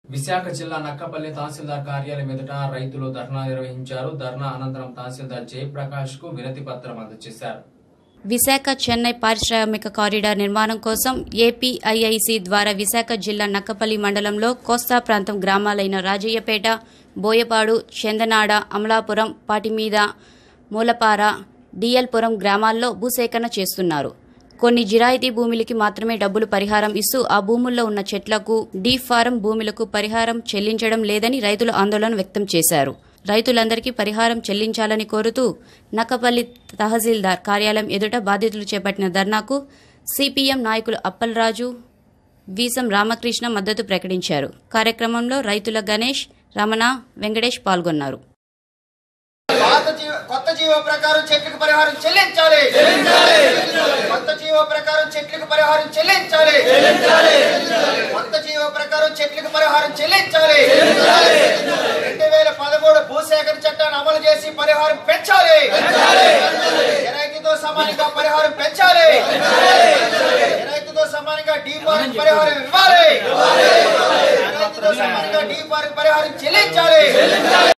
విశాఖ జిల్లా నక్కపల్లి తహసీల్దార్ కార్యాలయం ఎదుట రైతులు ధర్నా నిర్వహించారు ధర్నా అనంతరం తహసీల్దార్ జయప్రకాష్ కు వినతి పత్రం అందజేశారు విశాఖ చెన్నై పారిశ్రామిక కారిడార్ నిర్మాణం కోసం ఏపీఐఐసి ద్వారా విశాఖ జిల్లా నక్కపల్లి మండలంలో కోస్తా ప్రాంతం గ్రామాలైన రాజయ్యపేట బోయపాడు చందనాడ అమలాపురం పాటిమీద మూలపార డిఎల్పురం గ్రామాల్లో భూసేకరణ చేస్తున్నారు కొన్ని జిరాయితీ భూములకి మాత్రమే డబ్బులు పరిహారం ఇస్తూ ఆ భూముల్లో ఉన్న చెట్లకు డీ ఫారం భూములకు పరిహారం చెల్లించడం లేదని రైతులు ఆందోళన వ్యక్తం చేశారు రైతులందరికీ పరిహారం చెల్లించాలని కోరుతూ నక్కపల్లి తహసీల్దార్ కార్యాలయం ఎదుట బాధితులు చేపట్టిన ధర్నాకు సిపిఎం నాయకులు అప్పలరాజు వీసం రామకృష్ణ మద్దతు ప్రకటించారు కార్యక్రమంలో రైతుల గణేష్ రమణ వెంకటేష్ పాల్గొన్నారు పాత జీవ కొత్త జీవ ప్రకారం చెట్లకు పరిహారం చెల్లించాలి కొత్త జీవ ప్రకారం చెట్లకు పరిహారం చెల్లించాలి కొత్త జీవ ప్రకారం చెట్లకు పరిహారం చెల్లించాలి రెండు వేల పదమూడు భూసేకరణ చట్టాన్ని అమలు చేసి పరిహారం పెంచాలి రైతుతో సమానంగా పరిహారం పెంచాలి రైతుతో సమానంగా డీ పార్క్ పరిహారం ఇవ్వాలి రైతుతో సమానంగా డీ పార్క్ పరిహారం చెల్లించాలి